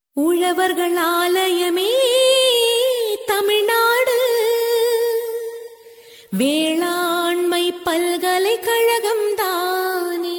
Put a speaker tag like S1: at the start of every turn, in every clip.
S1: உழவர்கள் ஆலயமே தமிழ்நாடு வேளாண்மை பல்கலைக்கழகம் தானே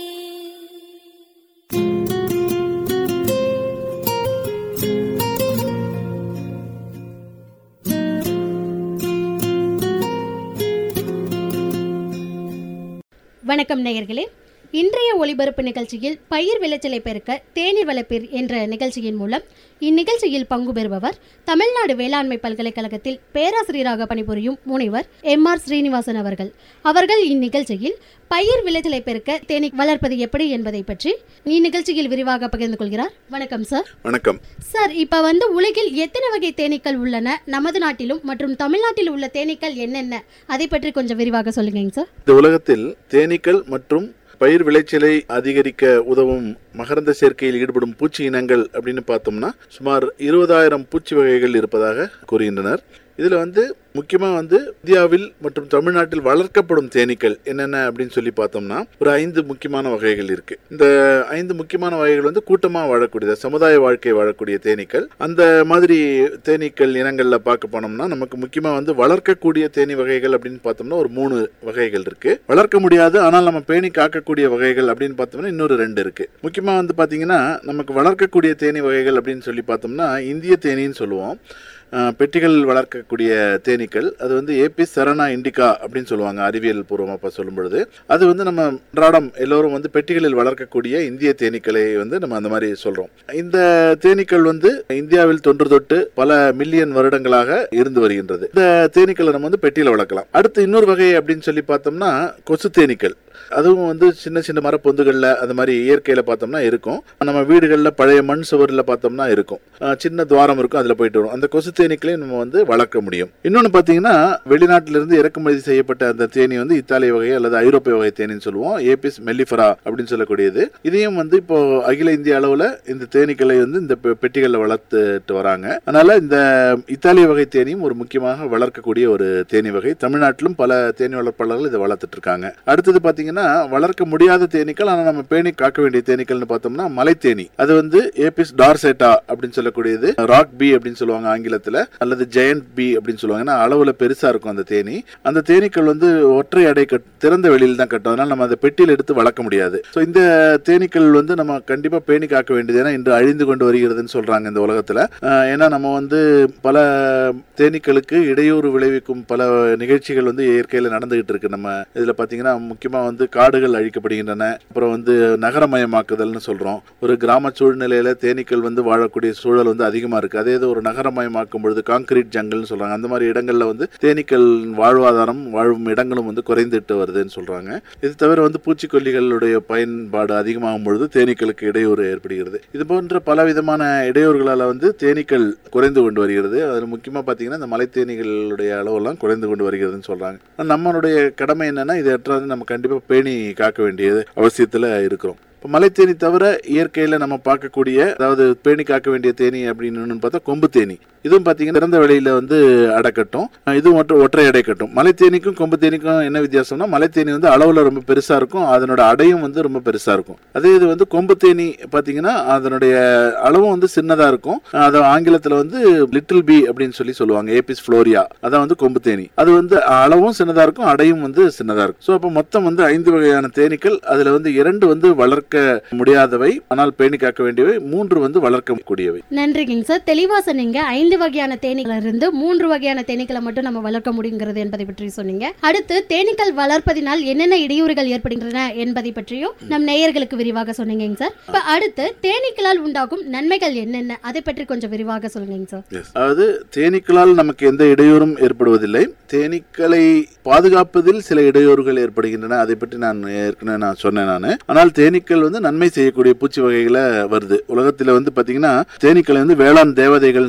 S2: வணக்கம் நேயர்களே இன்றைய ஒளிபரப்பு நிகழ்ச்சியில் பயிர் விளைச்சலை பெருக்க தேநீர் வளர்ப்பீர் என்ற நிகழ்ச்சியின் மூலம் இந்நிகழ்ச்சியில் பங்கு பெறுபவர் தமிழ்நாடு வேளாண்மை பல்கலைக்கழகத்தில் பேராசிரியராக பணிபுரியும் முனைவர் எம் ஆர் ஸ்ரீனிவாசன் அவர்கள் அவர்கள் இந்நிகழ்ச்சியில் பயிர் விளைச்சலை பெருக்க தேனீர் வளர்ப்பது எப்படி என்பதை பற்றி இந்நிகழ்ச்சியில் விரிவாக பகிர்ந்து கொள்கிறார் வணக்கம் சார்
S3: வணக்கம்
S2: சார் இப்போ வந்து உலகில் எத்தனை வகை தேனீக்கள் உள்ளன நமது நாட்டிலும் மற்றும் தமிழ்நாட்டில் உள்ள தேனீக்கள் என்னென்ன அதை பற்றி கொஞ்சம் விரிவாக சொல்லுங்கங்க சார்
S3: இந்த உலகத்தில் தேனீக்கள் மற்றும் பயிர் விளைச்சலை அதிகரிக்க உதவும் மகரந்த சேர்க்கையில் ஈடுபடும் பூச்சி இனங்கள் அப்படின்னு பார்த்தோம்னா சுமார் இருபதாயிரம் பூச்சி வகைகள் இருப்பதாக கூறுகின்றனர் இதில் வந்து முக்கியமாக வந்து இந்தியாவில் மற்றும் தமிழ்நாட்டில் வளர்க்கப்படும் தேனீக்கள் என்னென்ன அப்படின்னு சொல்லி பார்த்தோம்னா ஒரு ஐந்து முக்கியமான வகைகள் இருக்கு இந்த ஐந்து முக்கியமான வகைகள் வந்து கூட்டமாக வாழக்கூடியது சமுதாய வாழ்க்கை வாழக்கூடிய தேனீக்கள் அந்த மாதிரி தேனீக்கள் இனங்களில் பார்க்க போனோம்னா நமக்கு முக்கியமாக வந்து வளர்க்கக்கூடிய தேனீ வகைகள் அப்படின்னு பார்த்தோம்னா ஒரு மூணு வகைகள் இருக்கு வளர்க்க முடியாது ஆனால் நம்ம பேணி காக்கக்கூடிய வகைகள் அப்படின்னு பார்த்தோம்னா இன்னொரு ரெண்டு இருக்கு முக்கியமாக வந்து பார்த்தீங்கன்னா நமக்கு வளர்க்கக்கூடிய தேனீ வகைகள் அப்படின்னு சொல்லி பார்த்தோம்னா இந்திய தேனீன்னு சொல்லுவோம் அஹ், பெட்டிகள் வளர்க்கக்கூடிய தேனீக்கள் அது வந்து ஏபிஸ் சரணா இண்டிகா அப்படின்னு சொல்லுவாங்க அறிவியல் பூர்வமாக இப்போ சொல்லும் பொழுது அது வந்து நம்ம அன்றாடம் எல்லோரும் வந்து பெட்டிகளில் வளர்க்கக்கூடிய இந்திய தேனீக்களை வந்து நம்ம அந்த மாதிரி சொல்றோம் இந்த தேனீக்கள் வந்து இந்தியாவில் தொன்று தொட்டு பல மில்லியன் வருடங்களாக இருந்து வருகின்றது இந்த தேனீக்களை நம்ம வந்து பெட்டியில் வளர்க்கலாம் அடுத்து இன்னொரு வகை அப்படின்னு சொல்லி பார்த்தோம்னா கொசு தேனீக்கள் அதுவும் வந்து சின்ன சின்ன மரப்பொந்துகளில் அந்த மாதிரி இயற்கையில் பார்த்தோம்னா இருக்கும் நம்ம வீடுகளில் பழைய மண் சுவரில் பார்த்தோம்னா இருக்கும் அஹ் சின்ன துவாரம் இருக்கும் அதில் போயிட்டு வரும் அந்த கொசு தேனீக்களையும் நம்ம வந்து வளர்க்க முடியும் இன்னொன்று பார்த்தீங்கன்னா வெளிநாட்டிலிருந்து இறக்குமதி செய்யப்பட்ட அந்த தேனி வந்து இத்தாலிய வகை அல்லது ஐரோப்பிய வகை தேனின்னு சொல்லுவோம் ஏபிஸ் மெல்லிஃபரா அப்படின்னு சொல்லக்கூடியது இதையும் வந்து இப்போ அகில இந்திய அளவில் இந்த தேனீக்களை வந்து இந்த பெ- பெட்டிகளில் வளர்த்துட்டு வராங்க அதனால இந்த இத்தாலிய வகை தேனியும் ஒரு முக்கியமாக வளர்க்கக்கூடிய ஒரு தேனி வகை தமிழ்நாட்டிலும் பல தேனி வளர்ப்பாளர்கள் இதை வளர்த்துட்டு இருக்காங்க அடுத்தது பார்த்தீங்கன்னா வளர்க்க முடியாத தேனீக்கள் ஆனால் நம்ம பேணி காக்க வேண்டிய தேனீக்கள்னு பார்த்தோம்னா மலைத்தேனி அது வந்து ஏபிஸ் டார்செட்டா அப்படின்னு சொல்லக்கூடியது ராக் பி அப்படின்னு சொல்லுவாங்க ஆங்கிலத்தில் அல்லது ஜெயண்ட் பி அப்படின்னு சொல்லுவாங்க ஏன்னா அளவில் பெருசாக இருக்கும் அந்த தேனி அந்த தேனீக்கள் வந்து ஒற்றை அடை கட் திறந்த வெளியில் தான் கட்டும் அதனால நம்ம அதை பெட்டியில் எடுத்து வளர்க்க முடியாது ஸோ இந்த தேனீக்கள் வந்து நம்ம கண்டிப்பாக பேணி காக்க வேண்டியது ஏன்னா இன்று அழிந்து கொண்டு வருகிறதுன்னு சொல்றாங்க இந்த உலகத்தில் ஏன்னா நம்ம வந்து பல தேனீக்களுக்கு இடையூறு விளைவிக்கும் பல நிகழ்ச்சிகள் வந்து இயற்கையில் நடந்துகிட்டு இருக்கு நம்ம இதில் பார்த்தீங்கன்னா முக்கியமாக வந்து காடுகள் அழிக்கப்படுகின்றன அப்புறம் வந்து நகரமயமாக்குதல்னு சொல்கிறோம் ஒரு கிராம சூழ்நிலையில் தேனீக்கள் வந்து வாழக்கூடிய சூழல் வந்து அதிகமாக இருக்குது அதே இது ஒரு நகரமயமாக்கும் பொழுது கான்கிரீட் ஜங்கல்னு சொல்கிறாங்க அந்த மாதிரி இடங்களில் வந்து தேனீக்கள் வாழ்வாதாரம் வாழும் இடங்களும் வந்து குறைந்துட்டு வருதுன்னு சொல்கிறாங்க இது தவிர வந்து பூச்சிக்கொல்லிகளுடைய பயன்பாடு அதிகமாகும் பொழுது தேனீக்களுக்கு இடையூறு ஏற்படுகிறது இது போன்ற பல விதமான இடையூறுகளால் வந்து தேனீக்கள் குறைந்து கொண்டு வருகிறது அதில் முக்கியமாக பார்த்தீங்கன்னா இந்த மலைத்தேனீகளுடைய அளவெல்லாம் குறைந்து கொண்டு வருகிறதுன்னு சொல்கிறாங்க நம்மளுடைய கடமை என்னன்னா இதை வந்து நம்ம கண்டிப்பாக பேணி காக்க வேண்டியது அவசியத்தில் இருக்கிறோம் இப்போ மலைத்தேனி தவிர இயற்கையில் நம்ம பார்க்கக்கூடிய அதாவது பேணி காக்க வேண்டிய தேனி அப்படின்னு பார்த்தா கொம்பு தேனி இதுவும் பார்த்தீங்கன்னா திறந்த வெளியில வந்து அடைக்கட்டும் அஹ் இதுவும் மட்டும் ஒற்றை அடை கட்டும் மலைத்தேனிக்கும் கொம்பு தேனிக்கும் என்ன வித்தியாசம்னா மலைத்தேனி வந்து அளவில் ரொம்ப பெருசாக இருக்கும் அதனோட அடையும் வந்து ரொம்ப பெருசாக இருக்கும் அதே இது வந்து கொம்பு தேனி பார்த்தீங்கன்னா அதனுடைய அளவும் வந்து சின்னதாக இருக்கும் அஹ் அதை ஆங்கிலத்தில் வந்து லிட்டில் பி அப்படின்னு சொல்லி சொல்லுவாங்க ஏபிஸ் ஃப்ளோரியா அதான் வந்து கொம்பு தேனி அது வந்து அளவும் சின்னதாக இருக்கும் அடையும் வந்து சின்னதாக இருக்கும் ஸோ அப்போ மொத்தம் வந்து ஐந்து வகையான தேனீக்கள் அதில் வந்து இரண்டு வந்து வளர்க்க முடியாதவை ஆனால் பேணி காக்க வேண்டியவை மூன்று வந்து வளர்க்கக்கூடியவை
S2: நன்றிங்க சார் தெளிவா சொன்னீங்க ஐந்து வகையான தேனீக்கள் இருந்து மூன்று வகையான தேனீக்களை மட்டும் நம்ம வளர்க்க முடியுங்கிறது என்பதை பற்றி சொன்னீங்க அடுத்து தேனீக்கள் வளர்ப்பதினால் என்னென்ன இடையூறுகள் ஏற்படுகின்றன என்பதை பற்றியும் நம் நேயர்களுக்கு விரிவாக சொன்னீங்க சார் இப்ப அடுத்து தேனீக்களால் உண்டாகும் நன்மைகள் என்னென்ன அதை பற்றி கொஞ்சம் விரிவாக சொல்லுங்க சார்
S3: அதாவது தேனீக்களால் நமக்கு எந்த இடையூறும் ஏற்படுவதில்லை தேனீக்களை பாதுகாப்பதில் சில இடையூறுகள் ஏற்படுகின்றன அதை பற்றி நான் ஏற்கனவே நான் சொன்னேன் நான் ஆனால் தேனீக்கள் வந்து நன்மை செய்யக்கூடிய பூச்சி வகைகளை வருது உலகத்தில் வந்து பார்த்தீங்கன்னா தேனீக்களை வந்து வேளாண் தேவதைகள்னு சொல்லுவாங்க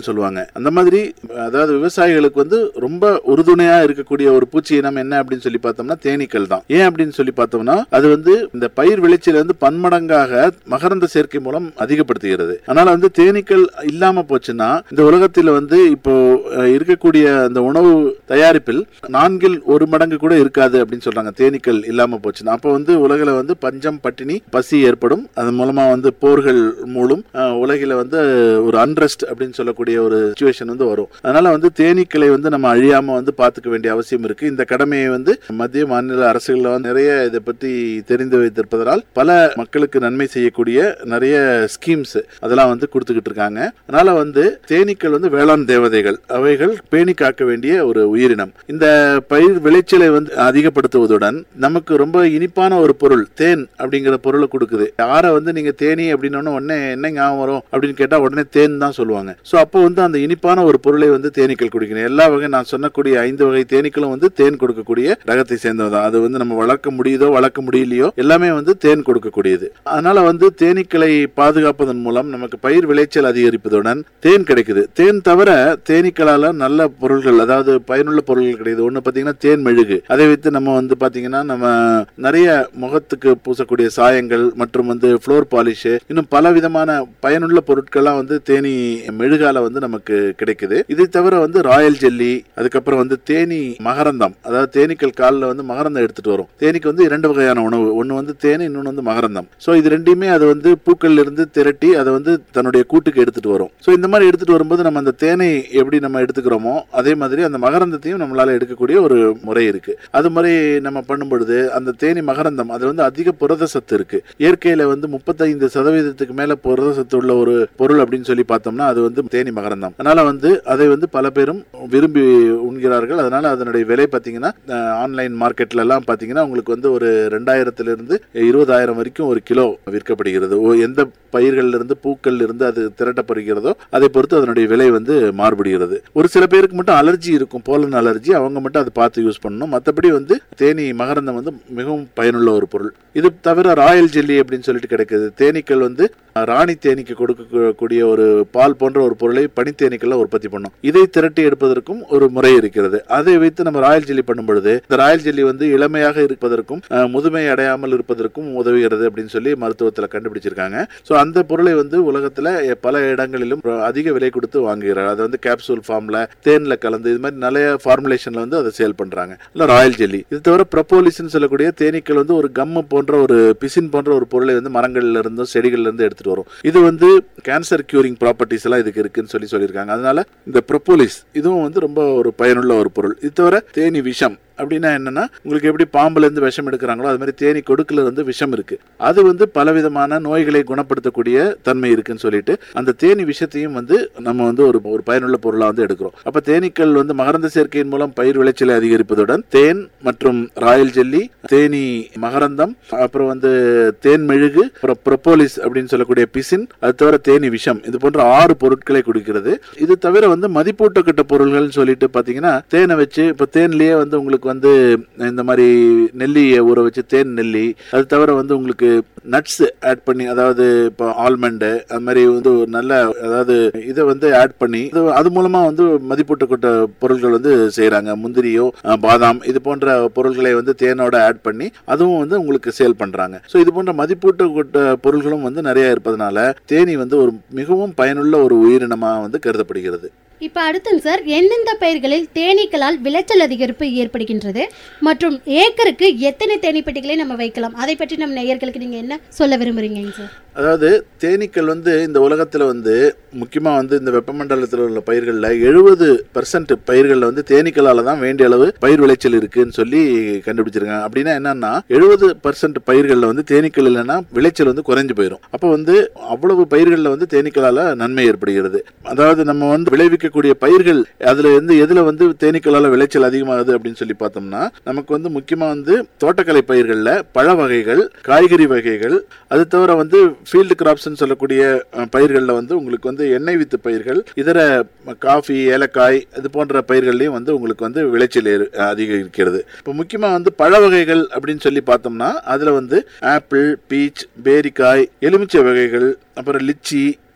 S3: அந்த மாதிரி அதாவது விவசாயிகளுக்கு வந்து ரொம்ப உறுதுணையா இருக்கக்கூடிய ஒரு பூச்சி இனம் என்ன அப்படின்னு சொல்லி பார்த்தோம்னா தேனீக்கள் தான் ஏன் அப்படின்னு சொல்லி பார்த்தோம்னா அது வந்து இந்த பயிர் விளைச்சல வந்து பன்மடங்காக மகரந்த சேர்க்கை மூலம் அதிகப்படுத்துகிறது அதனால வந்து தேனீக்கள் இல்லாம போச்சுன்னா இந்த உலகத்தில் வந்து இப்போ அஹ், இருக்கக்கூடிய அந்த உணவு தயாரிப்பில் நான்கில் ஒரு மடங்கு கூட இருக்காது அப்படின்னு சொல்றாங்க தேனீக்கள் இல்லாம போச்சுன்னா அப்போ வந்து உலகில வந்து பஞ்சம் பட்டினி பசி ஏற்படும் அது மூலமா வந்து போர்கள் மூலம் அஹ், உலகில வந்து ஒரு அன்ரெஸ்ட் அப்படின்னு சொல்லக்கூடிய ஒரு சுச்சுவேஷன் வந்து வரும் அதனால வந்து தேனீக்களை வந்து நம்ம அழியாம வந்து பாத்துக்க வேண்டிய அவசியம் இருக்கு இந்த கடமையை வந்து மத்திய மாநில அரசுகள் வந்து நிறைய இதை பற்றி தெரிந்து வைத்திருப்பதனால் பல மக்களுக்கு நன்மை செய்யக்கூடிய நிறைய ஸ்கீம்ஸ் அதெல்லாம் வந்து கொடுத்துக்கிட்டு இருக்காங்க அதனால வந்து தேனீக்கள் வந்து வேளாண் தேவதைகள் அவைகள் பேணி காக்க வேண்டிய ஒரு உயிரினம் இந்த பயிர் விளைச்சலை வந்து அதிகப்படுத்துவதுடன் நமக்கு ரொம்ப இனிப்பான ஒரு பொருள் தேன் அப்படிங்கிற பொருளை கொடுக்குது யாரை வந்து நீங்க தேனி அப்படின்னு உடனே என்ன ஞாபகம் வரும் அப்படின்னு கேட்டா உடனே தேன் தான் சொல்லுவாங்க சோ அப்போ வந்து அந்த இனிப்பான ஒரு பொருளை வந்து தேனீக்கள் குடிக்கணும் எல்லா வகை நான் சொன்னக்கூடிய ஐந்து வகை தேனீக்களும் வந்து தேன் கொடுக்கக்கூடிய ரகத்தை சேர்ந்தது தான் அது வந்து நம்ம வளர்க்க முடியுதோ வளர்க்க முடியலையோ எல்லாமே வந்து தேன் கொடுக்கக்கூடியது அதனால வந்து தேனீக்களை பாதுகாப்பதன் மூலம் நமக்கு பயிர் விளைச்சல் அதிகரிப்பதுடன் தேன் கிடைக்குது தேன் தவிர தேனீக்களால நல்ல பொருள்கள் அதாவது பயனுள்ள பொருள்கள் கிடைக்குது ஒண்ணு பாத்தீங்கன்னா தேன் மெழுகு அதை வைத்து நம்ம வந்து பாத்தீங்கன்னா நம்ம நிறைய முகத்துக்கு பூசக்கூடிய சாயங்கள் மற்றும் வந்து ஃப்ளோர் பாலிஷ் இன்னும் பல விதமான பயனுள்ள பொருட்கள்லாம் வந்து தேனி மெழுகால வந்து நமக்கு கிடைக்குது இதை தவிர வந்து ராயல் ஜெல்லி அதுக்கப்புறம் வந்து தேனி மகரந்தம் அதாவது தேனீக்கள் காலில் வந்து மகரந்தம் எடுத்துட்டு வரும் தேனிக்கு வந்து இரண்டு வகையான உணவு ஒன்று வந்து தேனி இன்னொன்று வந்து மகரந்தம் ஸோ இது ரெண்டையுமே அது வந்து பூக்கள்ல இருந்து திரட்டி அதை வந்து தன்னுடைய கூட்டுக்கு எடுத்துட்டு வரும் ஸோ இந்த மாதிரி எடுத்துட்டு வரும்போது நம்ம அந்த தேனை எப்படி நம்ம எடுத்துக்கிறோமோ அதே மாதிரி அந்த மகரந்தத்தையும் நம்மளால எடுக்கக்கூடிய ஒரு முறை இருக்கு அது மாதிரி நம்ம பண்ணும் பொழுது அந்த தேனி மகரந்தம் அதுல வந்து அதிக புரத சத்து இருக்கு இயற்கையில வந்து முப்பத்தைந்து சதவீதத்துக்கு மேல புரத சத்து உள்ள ஒரு பொருள் அப்படின்னு சொல்லி பார்த்தோம்னா அது வந்து தேனி மகரந்தம் அதனால வந்து அதை வந்து பல பேரும் விரும்பி உண்கிறார்கள் அதனால அதனுடைய விலை பார்த்தீங்கன்னா ஆன்லைன் மார்க்கெட்ல எல்லாம் பார்த்தீங்கன்னா உங்களுக்கு வந்து ஒரு ரெண்டாயிரத்துல இருந்து இருபதாயிரம் வரைக்கும் ஒரு கிலோ விற்கப்படுகிறது ஓ- எந்த பயிர்கள்ல இருந்து பூக்கள்ல இருந்து அது திரட்டப்படுகிறதோ அதை பொறுத்து அதனுடைய விலை வந்து மாறுபடுகிறது ஒரு சில பேருக்கு மட்டும் அலர்ஜி இருக்கும் போலன் அலர்ஜி அவங்க மட்டும் அதை பார்த்து யூஸ் பண்ணணும் மற்றபடி வந்து தேனி மகரந்தம் வந்து மிகவும் பயனுள்ள ஒரு பொருள் இது தவிர ராயல் ஜெல்லி அப்படின்னு சொல்லிட்டு கிடைக்குது தேனீக்கள் வந்து அஹ், ராணி தேனீக்கு கொடுக்கக்கூடிய ஒரு பால் போன்ற ஒரு பொருளை பனித்தேனீக்கள்ல உற்பத்தி பண்ணும் இதை திரட்டி எடுப்பதற்கும் ஒரு முறை இருக்கிறது அதை வைத்து நம்ம ராயல் ஜெல்லி பண்ணும் பொழுது இந்த ராயல் ஜெல்லி வந்து இளமையாக இருப்பதற்கும் அஹ், முதுமை அடையாமல் இருப்பதற்கும் உதவுகிறது அப்படின்னு சொல்லி மருத்துவத்துல கண்டுபிடிச்சிருக்காங்க ஸோ அந்த பொருளை வந்து உலகத்துல பல இடங்களிலும் ரொ- அதிக விலை கொடுத்து வாங்குகிறார் அதை வந்து கேப்சூல் ஃபார்ம்ல தேன்ல கலந்து இது மாதிரி நிறைய ஃபார்முலேஷன்ல வந்து அதை சேல் பண்றாங்க இல்ல ராயல் ஜெல்லி இது தவிர ப்ரப்போலிஸ்ன்னு சொல்லக்கூடிய தேனீக்கள் வந்து ஒரு கம்மு போன்ற ஒரு பிசின் போன்ற ஒரு பொருளை வந்து மரங்கள்ல இருந்தும் செடிகள்ல இருந்து எடுத்துட்டு வரும் இது வந்து கேன்சர் கியூரிங் ப்ராப்பர்ட்டிஸ் எல்லாம் இதுக்கு இருக்குன்னு சொல்லி சொல்லியிருக்காங்க அதனால இந்த ப்ரப்போலிஸ் இதுவும் வந்து ரொம்ப ஒரு பயனுள்ள ஒரு பொருள் இது தவிர தேனி விஷம் அப்படின்னா என்னன்னா உங்களுக்கு எப்படி பாம்புல இருந்து விஷம் எடுக்கிறாங்களோ அது மாதிரி தேனி கொடுக்குல இருந்து விஷம் இருக்கு அது வந்து பலவிதமான நோய்களை குணப்படுத்தக்கூடிய தன்மை இருக்குன்னு சொல்லிட்டு அந்த தேனி விஷத்தையும் வந்து நம்ம வந்து ஒரு ஒரு பயனுள்ள பொருளா வந்து எடுக்கிறோம் அப்ப தேனீக்கள் வந்து மகரந்த சேர்க்கையின் மூலம் பயிர் விளைச்சலை அதிகரிப்பதுடன் தேன் மற்றும் ராயல் ஜெல்லி தேனி மகரந்தம் அப்புறம் வந்து தேன் மெழுகு அப்புறம் ப்ரொப்போலிஸ் அப்படின்னு சொல்லக்கூடிய பிசின் அது தவிர தேனி விஷம் இது போன்ற ஆறு பொருட்களை கொடுக்கிறது இது தவிர வந்து மதிப்பூட்டப்பட்ட பொருள்கள்னு சொல்லிட்டு பாத்தீங்கன்னா தேனை வச்சு இப்ப தேன்லயே வந்து உங்களுக்கு வந்து இந்த மாதிரி நெல்லியை ஊற வச்சு தேன் நெல்லி அது தவிர வந்து உங்களுக்கு நட்ஸ் ஆட் பண்ணி அதாவது இப்போ ஆல்மண்டு அது மாதிரி வந்து ஒரு நல்ல அதாவது இதை வந்து ஆட் பண்ணி இது அது மூலமா வந்து மதிப்பூட்டப்பட்ட பொருட்கள் வந்து செய்றாங்க முந்திரியோ அஹ், பாதாம் இது போன்ற பொருட்களை வந்து தேனோட ஆட் பண்ணி அதுவும் வந்து உங்களுக்கு சேல் பண்றாங்க ஸோ இது போன்ற மதிப்பூட்டப்பட்ட பொருள்களும் வந்து நிறைய இருப்பதனால தேனி வந்து ஒரு மிகவும் பயனுள்ள ஒரு உயிரினமா வந்து கருதப்படுகிறது
S2: இப்போ அடுத்துங்க சார் எந்தெந்த பயிர்களில் தேனீக்களால் விளைச்சல் அதிகரிப்பு ஏற்படுகின்றது மற்றும் ஏக்கருக்கு எத்தனை தேனீ பெட்டிகளை நம்ம வைக்கலாம் அதை பற்றி நம்ம நேயர்களுக்கு நீங்க என்ன சொல்ல விரும்புறீங்க சார்
S3: அதாவது தேனீக்கள் வந்து இந்த உலகத்தில் வந்து முக்கியமாக வந்து இந்த வெப்பமண்டலத்தில் உள்ள பயிர்களில் எழுபது பர்சன்ட் பயிர்களில் வந்து தேனீக்களால் தான் வேண்டிய அளவு பயிர் விளைச்சல் இருக்குன்னு சொல்லி கண்டுபிடிச்சிருக்காங்க அப்படின்னா என்னன்னா எழுபது பர்சன்ட் பயிர்களில் வந்து தேனீக்கள் இல்லைன்னா விளைச்சல் வந்து குறைஞ்சு போயிடும் அப்போ வந்து அவ்வளவு பயிர்களில் வந்து தேனீக்களால் நன்மை ஏற்படுகிறது அதாவது நம்ம வந்து விளைவிக்கக்கூடிய பயிர்கள் அதில் வந்து எதில் வந்து தேனீக்களால் விளைச்சல் அதிகமாகுது அப்படின்னு சொல்லி பார்த்தோம்னா நமக்கு வந்து முக்கியமாக வந்து தோட்டக்கலை பயிர்களில் பழ வகைகள் காய்கறி வகைகள் அது தவிர வந்து ஃபீல்டு கிராப்ஸ்னு சொல்லக்கூடிய அஹ், பயிர்களில் வந்து உங்களுக்கு வந்து எண்ணெய் வித்து பயிர்கள் இதர காஃபி ஏலக்காய் இது போன்ற பயிர்கள்லையும் வந்து உங்களுக்கு வந்து விளைச்சல் ஏறு- அதிகரிக்கிறது இப்போ முக்கியமாக வந்து பழ வகைகள் அப்படின்னு சொல்லி பார்த்தோம்னா அதில் வந்து ஆப்பிள் பீச் பேரிக்காய் எலுமிச்சை வகைகள் அப்புறம் லிச்சி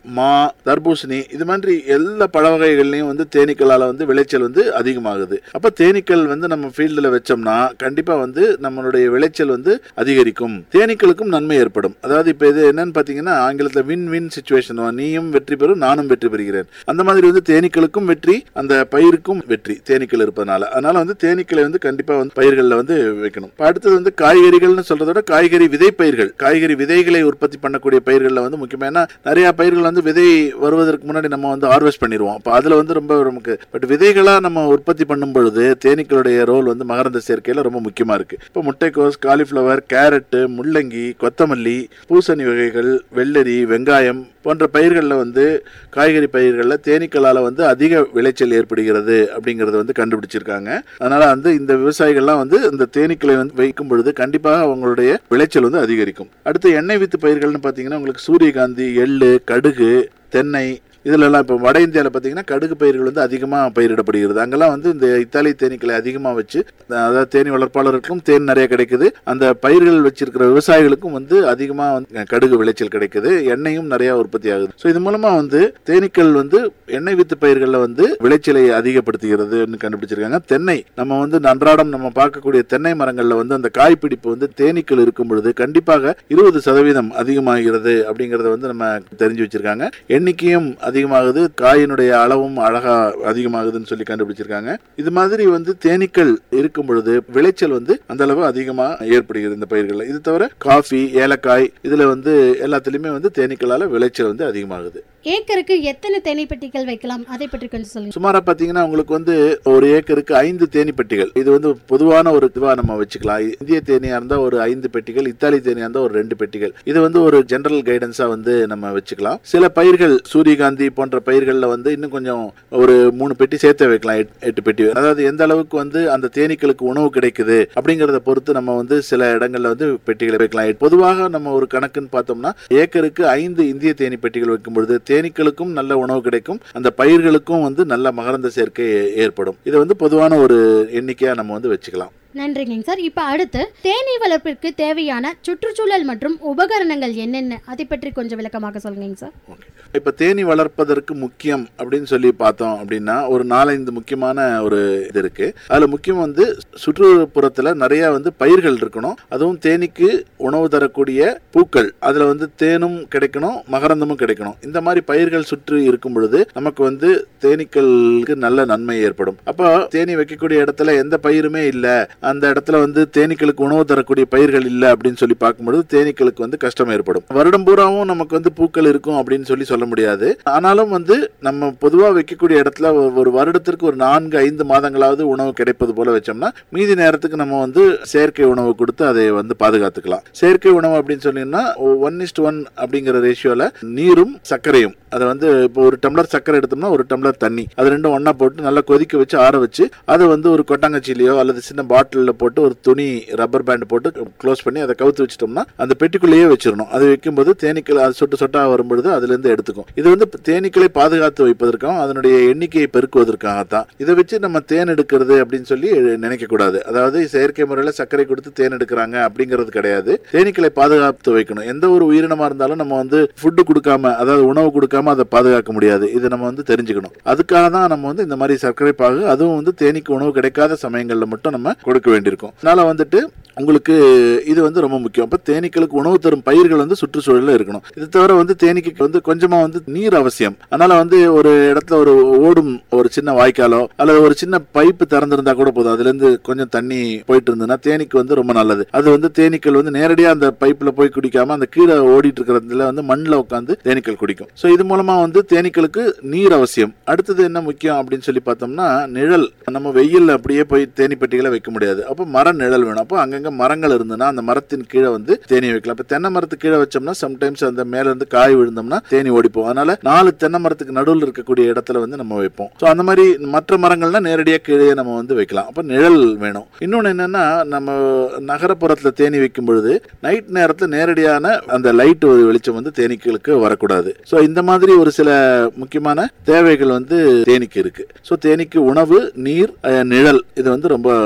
S3: மா தர்பூசணி இது மாதிரி எல்லா பழ வகைகள்லையும் வந்து தேனீக்களால வந்து விளைச்சல் வந்து அதிகமாகுது அப்ப தேனீக்கள் வந்து நம்ம ஃபீல்டில் வச்சோம்னா கண்டிப்பா வந்து நம்மளுடைய விளைச்சல் வந்து அதிகரிக்கும் தேனீக்களுக்கும் நன்மை ஏற்படும் அதாவது இப்போ இது என்னன்னு பார்த்தீங்கன்னா ஆங்கிலத்தில் வின் வின் சுச்சுவேஷன் நீயும் வெற்றி பெறும் நானும் வெற்றி பெறுகிறேன் அந்த மாதிரி வந்து தேனீக்களுக்கும் வெற்றி அந்த பயிருக்கும் வெற்றி தேனீக்கள் இருப்பதனால அதனால வந்து தேனீக்களை வந்து கண்டிப்பா வந்து பயிர்களில் வந்து வைக்கணும் இப்ப அடுத்தது வந்து காய்கறிகள்னு சொல்றத விட காய்கறி விதை பயிர்கள் காய்கறி விதைகளை உற்பத்தி பண்ணக்கூடிய பயிர்களில் வந்து முக்கியமா ஏன்னா நிறைய பயிர்கள் வந்து விதை வருவதற்கு முன்னாடி நம்ம வந்து ஹார்வெஸ்ட் பண்ணிடுவோம் அப்போ அதுல வந்து ரொம்ப நமக்கு பட் விதைகளா நம்ம உற்பத்தி பண்ணும் பொழுது தேனீக்களுடைய ரோல் வந்து மகரந்த சேர்க்கையில ரொம்ப முக்கியமா இருக்கு இப்போ முட்டைக்கோஸ் காலிஃப்ளவர் கேரட்டு முள்ளங்கி கொத்தமல்லி பூசணி வகைகள் வெள்ளரி வெங்காயம் போன்ற பயிர்களில் வந்து காய்கறி பயிர்களில் தேனீக்களால் வந்து அதிக விளைச்சல் ஏற்படுகிறது அப்படிங்கிறத வந்து கண்டுபிடிச்சிருக்காங்க அதனால வந்து இந்த விவசாயிகள்லாம் வந்து இந்த தேனீக்களை வந்து வைக்கும் பொழுது கண்டிப்பாக அவங்களுடைய விளைச்சல் வந்து அதிகரிக்கும் அடுத்து எண்ணெய் வித்து பயிர்கள்னு பார்த்தீங்கன்னா உங்களுக்கு சூரியகாந்தி எள்ளு கடுகு தென்னை இதுலலாம் இப்போ வட இந்தியாவில் பார்த்தீங்கன்னா கடுகு பயிர்கள் வந்து அதிகமாக பயிரிடப்படுகிறது அங்கெல்லாம் வந்து இந்த இத்தாலி தேனீக்களை அதிகமாக வச்சு அதாவது தேனி வளர்ப்பாளருக்கும் தேன் நிறைய கிடைக்குது அந்த பயிர்கள் வச்சிருக்கிற விவசாயிகளுக்கும் வந்து அதிகமாக வந்து கடுகு விளைச்சல் கிடைக்குது எண்ணெயும் நிறைய உற்பத்தி ஆகுது ஸோ இது மூலமாக வந்து தேனீக்கள் வந்து எண்ணெய் வித்து பயிர்களில் வந்து விளைச்சலை அதிகப்படுத்துகிறதுன்னு கண்டுபிடிச்சிருக்காங்க தென்னை நம்ம வந்து அன்றாடம் நம்ம பார்க்கக்கூடிய தென்னை மரங்களில் வந்து அந்த காய்பிடிப்பு வந்து தேனீக்கள் இருக்கும் பொழுது கண்டிப்பாக இருபது சதவீதம் அதிகமாகிறது அப்படிங்கறத வந்து நம்ம தெரிஞ்சு வச்சிருக்காங்க எண்ணிக்கையும் அதிகமாகுது காயினுடைய அளவும் அழகா அதிகமாகுதுன்னு சொல்லி கண்டுபிடிச்சிருக்காங்க இது மாதிரி வந்து தேனீக்கள் இருக்கும் பொழுது விளைச்சல் வந்து அந்த அளவு அதிகமா ஏற்படுகிறது இந்த பயிர்கள்ல இது தவிர காஃபி ஏலக்காய் இதுல வந்து எல்லாத்துலயுமே வந்து தேனீக்களால விளைச்சல் வந்து அதிகமாகுது
S2: ஏக்கருக்கு எத்தனை தேனீ பெட்டிகள் வைக்கலாம் அதை பற்றி கொஞ்சம் சொல்லுங்க
S3: சுமாரா பாத்தீங்கன்னா உங்களுக்கு வந்து ஒரு ஏக்கருக்கு ஐந்து தேனி பெட்டிகள் இது வந்து பொதுவான ஒரு இதுவா நம்ம வச்சுக்கலாம் இந்திய தேனியா இருந்தா ஒரு ஐந்து பெட்டிகள் இத்தாலி தேனியா இருந்தா ஒரு ரெண்டு பெட்டிகள் இது வந்து ஒரு ஜெனரல் கைடன்ஸா வந்து நம்ம வச்சுக்கலாம் சில பயிர்கள் சூரியகாந்தி போன்ற பயிர்கள்ல வந்து இன்னும் கொஞ்சம் ஒரு மூணு பெட்டி சேர்த்து வைக்கலாம் எட்- எட்டு பெட்டி அதாவது எந்த அளவுக்கு வந்து அந்த தேனீக்களுக்கு உணவு கிடைக்குது அப்படிங்கறத பொறுத்து நம்ம வந்து சில இடங்கள்ல வந்து பெட்டிகளை வைக்கலாம் பொதுவாக நம்ம ஒரு கணக்குன்னு பார்த்தோம்னா ஏக்கருக்கு ஐந்து இந்திய தேனி பெட்டிகள் வைக்கும் பொழுது தேனீக்களுக்கும் நல்ல உணவு கிடைக்கும் அந்த பயிர்களுக்கும் வந்து நல்ல மகரந்த சேர்க்கை ஏற்படும் இது வந்து பொதுவான ஒரு எண்ணிக்கையா நம்ம வந்து வச்சுக்கலாம்
S2: நன்றிங்க சார் இப்போ அடுத்து தேனீ வளர்ப்பிற்கு தேவையான சுற்றுச்சூழல் மற்றும் உபகரணங்கள் என்னென்ன அதை பற்றி கொஞ்சம் விளக்கமாக சொல்லுங்க சார்
S3: ஓகே இப்போ தேனி வளர்ப்பதற்கு முக்கியம் அப்படின்னு சொல்லி பார்த்தோம் அப்படின்னா ஒரு நாலஞ்சு முக்கியமான ஒரு இது இருக்கு அதில் முக்கியம் வந்து சுற்றுப்புறத்தில் நிறைய வந்து பயிர்கள் இருக்கணும் அதுவும் தேனீக்கு உணவு தரக்கூடிய பூக்கள் அதில் வந்து தேனும் கிடைக்கணும் மகரந்தமும் கிடைக்கணும் இந்த மாதிரி பயிர்கள் சுற்றி இருக்கும் பொழுது நமக்கு வந்து தேனீக்களுக்கு நல்ல நன்மை ஏற்படும் அப்போ தேனி வைக்கக்கூடிய இடத்துல எந்த பயிருமே இல்லை அந்த இடத்துல வந்து தேனீக்களுக்கு உணவு தரக்கூடிய பயிர்கள் இல்லை அப்படின்னு சொல்லி பார்க்கும்பொழுது தேனீக்களுக்கு வந்து கஷ்டம் ஏற்படும் வருடம் பூராவும் நமக்கு வந்து பூக்கள் இருக்கும் அப்படின்னு சொல்லி சொல்ல முடியாது ஆனாலும் வந்து நம்ம பொதுவா வைக்கக்கூடிய இடத்துல ஒரு- ஒரு வருடத்திற்கு ஒரு நான்கு ஐந்து மாதங்களாவது உணவு கிடைப்பது போல வச்சோம்னா மீதி நேரத்துக்கு நம்ம வந்து செயற்கை உணவு கொடுத்து அதை வந்து பாதுகாத்துக்கலாம் செயற்கை உணவு அப்படின்னு சொன்னீங்கன்னா ஒன் இஸ்ட் ஒன் அப்படிங்கிற ரேஷியோல நீரும் சர்க்கரையும் அதை வந்து இப்போ ஒரு டம்ளர் சர்க்கரை எடுத்தோம்னா ஒரு டம்ளர் தண்ணி அது ரெண்டும் ஒண்ணா போட்டு நல்லா கொதிக்க வச்சு ஆற வச்சு அதை வந்து ஒரு கொட்டாங்கச்சிலையோ அல்லது சின்ன பாட்டிலில் போட்டு ஒரு துணி ரப்பர் பேண்ட் போட்டு க்ளோஸ் பண்ணி அதை கவுத்து வச்சிட்டோம்னா அந்த பெட்டிக்குள்ளேயே வச்சிடணும் அது வைக்கும்போது தேனீக்கள் அது சொட்டு சொட்டா வரும்பொழுது அதுல இருந்து எடுத்துக்கும் இது வந்து தேனீக்களை பாதுகாத்து வைப்பதற்கும் அதனுடைய எண்ணிக்கையை பெருக்குவதற்காகத்தான் இதை வச்சு நம்ம தேன் எடுக்கிறது அப்படின்னு சொல்லி நினைக்க கூடாது அதாவது செயற்கை முறையில் சர்க்கரை கொடுத்து தேன் எடுக்கிறாங்க அப்படிங்கிறது கிடையாது தேனீக்களை பாதுகாத்து வைக்கணும் எந்த ஒரு உயிரினமா இருந்தாலும் நம்ம வந்து ஃபுட்டு கொடுக்காம அதாவது உணவு கொடுக்காம அதை பாதுகாக்க முடியாது இதை நம்ம வந்து தெரிஞ்சுக்கணும் அதுக்காக தான் நம்ம வந்து இந்த மாதிரி சர்க்கரை பாகு அதுவும் வந்து தேனீக்கு உணவு கிடைக்காத சமயங்கள்ல மட்டும் நம்ம கொடுக்க வேண்டியிருக்கும் அதனால வந்துட்டு உங்களுக்கு இது வந்து ரொம்ப முக்கியம் அப்ப தேனீக்களுக்கு உணவு தரும் பயிர்கள் வந்து சுற்றுச்சூழல்ல இருக்கணும் இது தவிர வந்து தேனீக்கு வந்து கொஞ்சமா வந்து நீர் அவசியம் அதனால வந்து ஒரு இடத்துல ஒரு ஓடும் ஒரு சின்ன வாய்க்காலோ அல்லது ஒரு சின்ன பைப்பு திறந்திருந்தா கூட போதும் அதுல இருந்து கொஞ்சம் தண்ணி போயிட்டு இருந்ததுன்னா தேனீக்கு வந்து ரொம்ப நல்லது அது வந்து தேனீக்கள் வந்து நேரடியா அந்த பைப்ல போய் குடிக்காம அந்த கீழே ஓடிட்டு இருக்கிறதுல வந்து மண்ணில் உட்காந்து தேனீக்கள் குடிக்கும் ஸோ இது மூலமா வந்து தேனீக்களுக்கு நீர் அவசியம் அடுத்தது என்ன முக்கியம் அப்படின்னு சொல்லி பார்த்தோம்னா நிழல் நம்ம வெயில்ல அப்படியே போய் தேனி பெட்டிகளை வைக்க முடியாது அப்போ மர நிழல் வேணும் அப்போ அங்கங்க மரங்கள் இருந்ததுன்னா அந்த மரத்தின் கீழே வந்து தேனி வைக்கலாம் இப்போ தென்னை மரத்துக்கு கீழே வச்சோம்னா சம்டைம்ஸ் அந்த மேல இருந்து காய் விழுந்தோம்னா தேனி ஓடிப்போம் அதனால நாலு தென்னை மரத்துக்கு நடுவில் இருக்கக்கூடிய இடத்துல வந்து நம்ம வைப்போம் ஸோ அந்த மாதிரி மற்ற மரங்கள்னா நேரடியாக கீழே நம்ம வந்து வைக்கலாம் அப்போ நிழல் வேணும் இன்னொன்று என்னன்னா நம்ம நகரப்புறத்துல தேனி வைக்கும் பொழுது நைட் நேரத்தில் நேரடியான அந்த லைட் வெளிச்சம் வந்து தேனீக்களுக்கு வரக்கூடாது ஸோ இந்த மாதிரி ஒரு சில முக்கியமான தேவைகள் வந்து தேனீக்கு இருக்கு ஸோ தேனீக்கு உணவு நீர் அஹ், நிழல் இது வந்து ரொம்ப முக்கியம்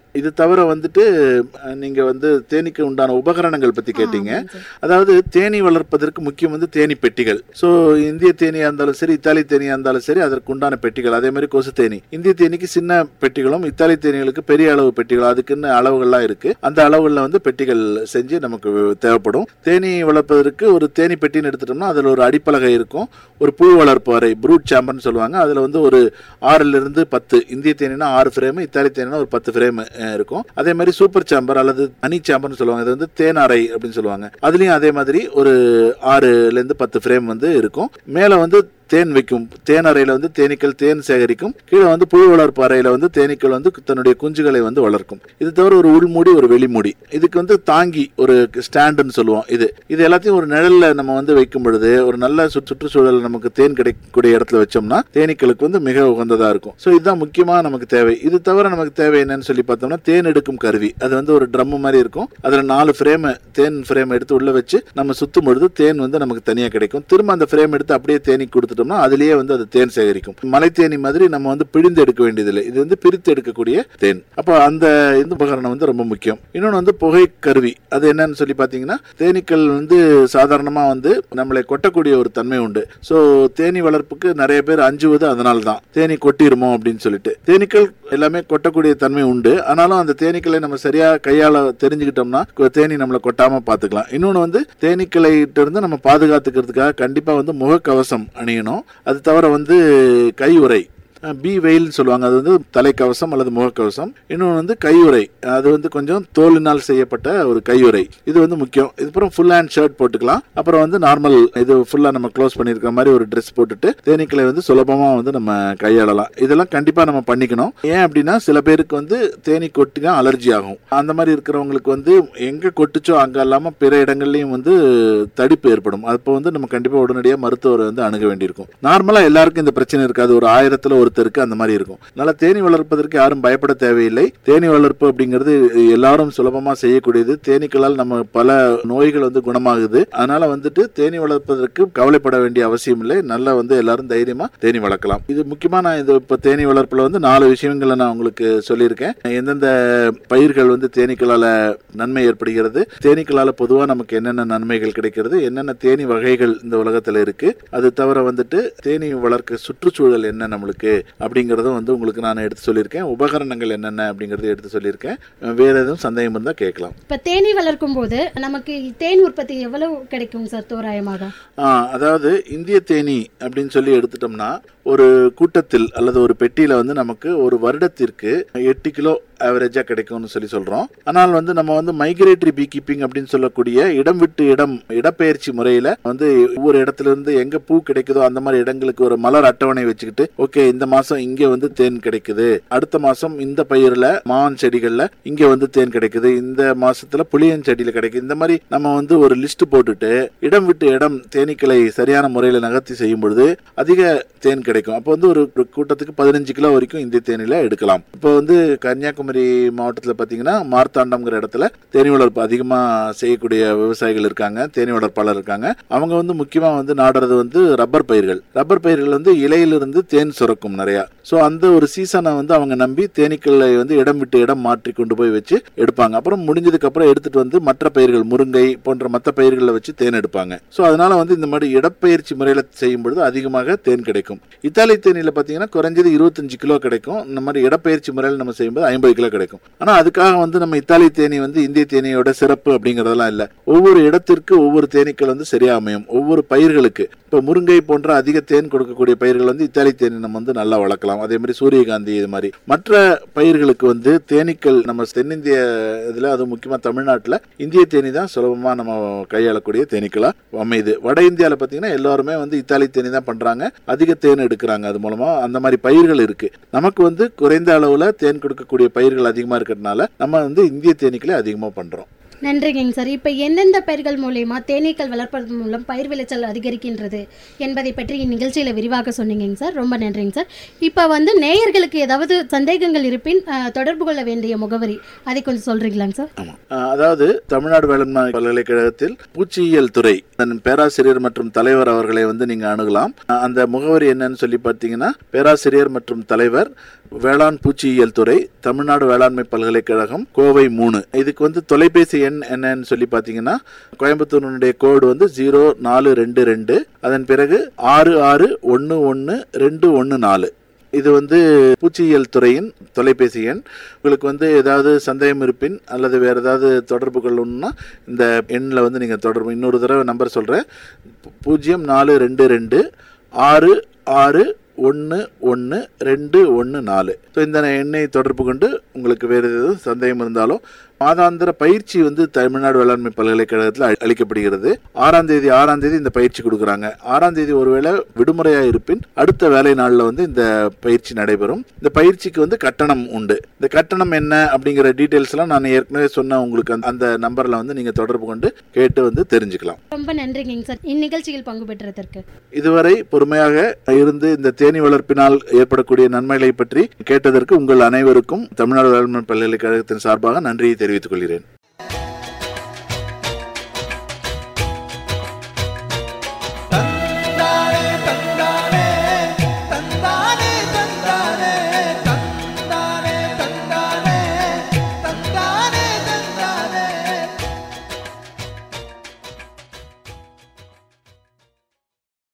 S3: முக்கியம் இது தவிர வந்துட்டு அஹ், நீங்க வந்து தேனீக்கு உண்டான உபகரணங்கள் பத்தி கேட்டீங்க
S2: ஆமாங்க சார்.
S3: அதாவது தேனீ வளர்ப்பதற்கு முக்கியம் வந்து தேனீ பெட்டிகள் ஸோ இந்திய தேனியா இருந்தாலும் சரி இத்தாலி தேனியா இருந்தாலும் சரி அதற்கு உண்டான பெட்டிகள் அதே மாதிரி கொசு தேனி இந்திய தேனிக்கு சின்ன பெட்டிகளும் இத்தாலி தேனிகளுக்கு பெரிய அளவு பெட்டிகள் அதுக்குன்னு அளவுகள்லாம் இருக்கு அந்த அளவுகளில் வந்து பெட்டிகள் செஞ்சு நமக்கு தேவைப்படும் தேனீ வளர்ப்பதற்கு ஒரு தேனி பெட்டின்னு எடுத்துட்டோம்னா அதில் ஒரு அடிப்பலகை இருக்கும் ஒரு புழு வளர்ப்பு அறை ப்ரூட் சாம்பர்னு சொல்லுவாங்க அதில் வந்து ஒரு ஆறுல இருந்து பத்து இந்திய தேனினா ஆறு ஃப்ரேம் இத்தாலி தேனினா ஒரு பத்து ஃப்ரேம் இருக்கும் அதே மாதிரி சூப்பர் சாம்பர் அல்லது ஹனி சாம்பர்னு சொல்லுவாங்க இது வந்து தேன் அறை அப்படின்னு சொல்லுவாங்க அதுலயும் அதே மாதிரி ஒரு ஆறுல இருந்து பத்து ஃப்ரேம் வந்து இருக்கும் மேல வந்து தேன் வைக்கும் தேன் அறையில வந்து தேனீக்கள் தேன் சேகரிக்கும் கீழே வந்து புழு வளர்ப்பு அறையில வந்து தேனீக்கள் வந்து தன்னுடைய குஞ்சுகளை வந்து வளர்க்கும் இது தவிர ஒரு உள்மூடி ஒரு வெளிமூடி இதுக்கு வந்து தாங்கி ஒரு ஸ்டாண்டுன்னு சொல்லுவோம் இது இது எல்லாத்தையும் ஒரு நிழல்ல நம்ம வந்து வைக்கும் பொழுது ஒரு நல்ல சுற்று- சுற்றுச்சூழல் நமக்கு தேன் கிடைக்கக்கூடிய இடத்துல வச்சோம்னா தேனீக்களுக்கு வந்து மிக உகந்ததா இருக்கும் ஸோ இதுதான் முக்கியமா நமக்கு தேவை இது தவிர நமக்கு தேவை என்னன்னு சொல்லி பார்த்தோம்னா தேன் எடுக்கும் கருவி அது வந்து ஒரு ட்ரம் மாதிரி இருக்கும் அதுல நாலு ஃப்ரேம் தேன் ஃப்ரேம் எடுத்து உள்ள வச்சு நம்ம சுத்தும் பொழுது தேன் வந்து நமக்கு தனியா கிடைக்கும் திரும்ப அந்த ஃப்ரேம் எடுத்து அப்படியே தேனி கொடுத்துட்டோம்னா அதுலயே வந்து அது தேன் சேகரிக்கும் மலை தேனி மாதிரி நம்ம வந்து பிழிந்து எடுக்க வேண்டியதில்லை இது வந்து பிரித்து எடுக்கக்கூடிய தேன் அப்போ அந்த இந்த உபகரணம் வந்து ரொம்ப முக்கியம் இன்னொன்று வந்து புகை கருவி அது என்னன்னு சொல்லி பார்த்தீங்கன்னா தேனீக்கள் வந்து சாதாரணமா வந்து நம்மளை கொட்டக்கூடிய ஒரு தன்மை உண்டு ஸோ தேனி வளர்ப்புக்கு நிறைய பேர் அஞ்சுவது அதனால தான் தேனி கொட்டிருமோ அப்படின்னு சொல்லிட்டு தேனீக்கள் எல்லாமே கொட்டக்கூடிய தன்மை உண்டு ஆனாலும் அந்த தேனீக்களை நம்ம சரியா கையாள தெரிஞ்சுக்கிட்டோம்னா கொ- தேனி நம்மளை கொட்டாம பாத்துக்கலாம் இன்னொன்று வந்து தேனீக்களை இருந்து நம்ம பாதுகாத்துக்கிறதுக்காக கண்டிப்பா வந்து முகக்கவசம் அணியணும் அது தவிர வந்து கை உறை பி வெயில்னு சொல்லுவாங்க அது வந்து தலைக்கவசம் அல்லது முகக்கவசம் இன்னொன்று வந்து கையுறை அது வந்து கொஞ்சம் தோலினால் செய்யப்பட்ட ஒரு கையுறை இது வந்து முக்கியம் இதுக்கப்புறம் ஃபுல் ஹேண்ட் ஷர்ட் போட்டுக்கலாம் அப்புறம் வந்து நார்மல் இது ஃபுல்லாக நம்ம க்ளோஸ் பண்ணியிருக்கிற மாதிரி ஒரு ட்ரெஸ் போட்டுட்டு தேனீக்களை வந்து சுலபமாக வந்து நம்ம கையாளலாம் இதெல்லாம் கண்டிப்பாக நம்ம பண்ணிக்கணும் ஏன் அப்படின்னா சில பேருக்கு வந்து தேனி கொட்டினா அலர்ஜி ஆகும் அந்த மாதிரி இருக்கிறவங்களுக்கு வந்து எங்கே கொட்டுச்சோ அங்கே இல்லாமல் பிற இடங்கள்லையும் வந்து தடிப்பு ஏற்படும் அப்போ வந்து நம்ம கண்டிப்பாக உடனடியாக மருத்துவரை வந்து அணுக வேண்டியிருக்கும் நார்மலாக எல்லாருக்கும் இந்த பிரச்சனை இருக்காது ஒரு ஆயிரத்தில் ஒருத்தருக்கு அந்த மாதிரி இருக்கும் அதனால தேனி வளர்ப்பதற்கு யாரும் பயப்பட தேவையில்லை தேனி வளர்ப்பு அப்படிங்கிறது எல்லாரும் சுலபமாக செய்யக்கூடியது தேனீக்களால் நம்ம பல நோய்கள் வந்து குணமாகுது அதனால வந்துட்டு தேனி வளர்ப்பதற்கு கவலைப்பட வேண்டிய அவசியம் இல்லை நல்லா வந்து எல்லாரும் தைரியமா தேனி வளர்க்கலாம் இது முக்கியமா நான் இது இப்போ தேனி வளர்ப்புல வந்து நாலு விஷயங்களை நான் உங்களுக்கு சொல்லியிருக்கேன் எந்தெந்த பயிர்கள் வந்து தேனீக்களால நன்மை ஏற்படுகிறது தேனீக்களால பொதுவாக நமக்கு என்னென்ன நன்மைகள் கிடைக்கிறது என்னென்ன தேனி வகைகள் இந்த உலகத்துல இருக்கு அது தவிர வந்துட்டு தேனி வளர்க்க சுற்றுச்சூழல் என்ன நம்மளுக்கு அப்படிங்கறதும் வந்து உங்களுக்கு நான் எடுத்து சொல்லியிருக்கேன் உபகரணங்கள் என்னென்ன அப்படிங்கறத எடுத்து சொல்லியிருக்கேன் வேற எதுவும் சந்தேகம் இருந்தால் கேட்கலாம்
S2: இப்ப தேனீ வளர்க்கும் போது நமக்கு தேன் உற்பத்தி எவ்வளவு கிடைக்கும் சார் தோராயமாக
S3: ஆ, அதாவது இந்திய தேனி அப்படின்னு சொல்லி எடுத்துட்டோம்னா ஒரு கூட்டத்தில் அல்லது ஒரு பெட்டியில வந்து நமக்கு ஒரு வருடத்திற்கு எட்டு கிலோ ஆவரேஜா கிடைக்கும்னு சொல்லி சொல்றோம் ஆனால் வந்து நம்ம வந்து மைக்ரேட்டரி பீ கீப்பிங் அப்படின்னு சொல்லக்கூடிய இடம் விட்டு இடம் இடப்பெயர்ச்சி முறையில வந்து ஒவ்வொரு இடத்துல இருந்து எங்க பூ கிடைக்குதோ அந்த மாதிரி இடங்களுக்கு ஒரு மலர் அட்டவணை வச்சுக்கிட்டு ஓகே இந்த மாசம் இங்க வந்து தேன் கிடைக்குது அடுத்த மாசம் இந்த பயிர்ல மான் செடிகள்ல இங்க வந்து தேன் கிடைக்குது இந்த மாசத்துல புளியன் செடியில கிடைக்குது இந்த மாதிரி நம்ம வந்து ஒரு லிஸ்ட் போட்டுட்டு இடம் விட்டு இடம் தேனீக்களை சரியான முறையில் நகர்த்தி செய்யும் பொழுது அதிக தேன் கிடைக்கும் அப்போ வந்து ஒரு ஒரு கூட்டத்துக்கு பதினஞ்சு கிலோ வரைக்கும் இந்திய தேனில எடுக்கலாம் இப்போ வந்து கன்னியாகுமரி மாவட்டத்தில் பார்த்தீங்கன்னா மார்த்தாண்டம்ங்கிற இடத்துல தேனி வளர்ப்பு அதிகமாக செய்யக்கூடிய விவசாயிகள் இருக்காங்க தேனி வளர்ப்பாளர் இருக்காங்க அவங்க வந்து முக்கியமாக வந்து நாடுறது வந்து ரப்பர் பயிர்கள் ரப்பர் பயிர்கள் வந்து இலையிலிருந்து தேன் சுரக்கும் நிறையா ஸோ அந்த ஒரு சீசனை வந்து அவங்க நம்பி தேனீக்களை வந்து இடம் விட்டு இடம் மாற்றி கொண்டு போய் வச்சு எடுப்பாங்க அப்புறம் முடிஞ்சதுக்கு அப்புறம் எடுத்துட்டு வந்து மற்ற பயிர்கள் முருங்கை போன்ற மற்ற பயிர்களை வச்சு தேன் எடுப்பாங்க ஸோ அதனால வந்து இந்த மாதிரி இடப்பெயர்ச்சி முறையில் செய்யும் பொழுது அதிகமாக தேன் கிடைக்கும் இத்தாலி தேனியில் பார்த்தீங்கன்னா குறைஞ்சது இருபத்தஞ்சு கிலோ கிடைக்கும் இந்த மாதிரி இடப்பெயர்ச்சி முறையில் நம்ம செய்யும்போது ஐம்பது கிலோ கிடைக்கும் ஆனால் அதுக்காக வந்து நம்ம இத்தாலி தேனி வந்து இந்திய தேனியோட சிறப்பு அப்படிங்கிறதெல்லாம் இல்லை ஒவ்வொரு இடத்திற்கு ஒவ்வொரு தேனீக்கள் வந்து சரியா அமையும் ஒவ்வொரு பயிர்களுக்கு இப்போ முருங்கை போன்ற அதிக தேன் கொடுக்கக்கூடிய பயிர்கள் வந்து இத்தாலி தேனி நம்ம வந்து நல்லா வளர்க்கலாம் அதே மாதிரி சூரியகாந்தி இது மாதிரி மற்ற பயிர்களுக்கு வந்து தேனீக்கள் நம்ம தென்னிந்திய இதில் அது முக்கியமாக தமிழ்நாட்டில் இந்திய தேனி தான் சுலபமாக நம்ம கையாளக்கூடிய தேனீக்களாக அமையுது வட இந்தியாவில் பார்த்தீங்கன்னா எல்லாருமே வந்து இத்தாலி தேனி தான் பண்ணுறாங்க அதிக தேன் எடுக்கிறாங்க அது மூலமாக அந்த மாதிரி பயிர்கள் இருக்கு நமக்கு வந்து குறைந்த அளவில் தேன் கொடுக்கக்கூடிய பயிர்கள் அதிகமாக இருக்கிறதுனால நம்ம வந்து இந்திய தேனீக்களை அதிகமாக பண்ணுறோம்
S2: நன்றிங்க சார் இப்போ எந்தெந்த பயிர்கள் மூலயமா தேனீக்கள் வளர்ப்பதன் மூலம் பயிர் விளைச்சல் அதிகரிக்கின்றது என்பதை பற்றி இந்நிகழ்ச்சியில் விரிவாக சொன்னீங்க சார் ரொம்ப நன்றிங்க சார் இப்போ வந்து நேயர்களுக்கு ஏதாவது சந்தேகங்கள் இருப்பின் அஹ், தொடர்பு கொள்ள வேண்டிய முகவரி அதை கொஞ்சம் சொல்றீங்களாங்க சார்
S3: ஆமா. அஹ் அதாவது தமிழ்நாடு வேளாண்மை பல்கலைக்கழகத்தில் பூச்சியியல் துறை அதன் பேராசிரியர் மற்றும் தலைவர் அவர்களை வந்து நீங்க அணுகலாம் அஹ் அந்த முகவரி என்னன்னு சொல்லி பார்த்தீங்கன்னா பேராசிரியர் மற்றும் தலைவர் வேளாண் பூச்சியியல் துறை தமிழ்நாடு வேளாண்மை பல்கலைக்கழகம் கோவை மூணு இதுக்கு வந்து தொலைபேசி எண் என்னன்னு சொல்லி பார்த்தீங்கன்னா கோயம்புத்தூரினுடைய கோடு வந்து ஜீரோ நாலு ரெண்டு ரெண்டு அதன் பிறகு ஆறு ஆறு ஒன்று ஒன்று ரெண்டு ஒன்று நாலு இது வந்து பூச்சியியல் துறையின் தொலைபேசி எண் உங்களுக்கு வந்து ஏதாவது சந்தேகம் இருப்பின் அல்லது வேறு ஏதாவது தொடர்பு கொள்ளணும்னா இந்த எண்ணில் வந்து நீங்கள் தொடர்பு இன்னொரு தடவை நம்பர் சொல்கிறேன் பூஜ்ஜியம் நாலு ரெண்டு ரெண்டு ஆறு ஆறு ஒன்று ஒன்று ரெண்டு ஒன்று நாலு ஸோ இந்த எண்ணை தொடர்பு கொண்டு உங்களுக்கு வேறு எதுவும் சந்தேகம் இருந்தாலும் மாதாந்திர பயிற்சி வந்து தமிழ்நாடு வேளாண்மை பல்கலைக்கழகத்தில் அளி- அளிக்கப்படுகிறது ஆறாம் தேதி ஆறாம் தேதி இந்த பயிற்சி கொடுக்குறாங்க ஆறாம் தேதி ஒருவேளை விடுமுறையாக இருப்பின் அடுத்த வேலை நாளில் வந்து இந்த பயிற்சி நடைபெறும் இந்த பயிற்சிக்கு வந்து கட்டணம் உண்டு இந்த கட்டணம் என்ன அப்படிங்கிற டீட்டெயில்ஸ்லாம் நான் ஏற்கனவே சொன்ன உங்களுக்கு அந்த- அந்த நம்பரில் வந்து நீங்கள் தொடர்பு கொண்டு கேட்டு வந்து தெரிஞ்சுக்கலாம்
S2: ரொம்ப நன்றிங்க சார் இந்நிகழ்ச்சியில் பங்கு பெற்றதற்கு
S3: இதுவரை பொறுமையாக இருந்து இந்த தேனி வளர்ப்பினால் ஏற்படக்கூடிய நன்மைகளை பற்றி கேட்டதற்கு உங்கள் அனைவருக்கும் தமிழ்நாடு வேளாண்மை பல்கலைக்கழகத்தின் சார்பாக நன்றியை தெரிவித்துக் கொள்கிறேன்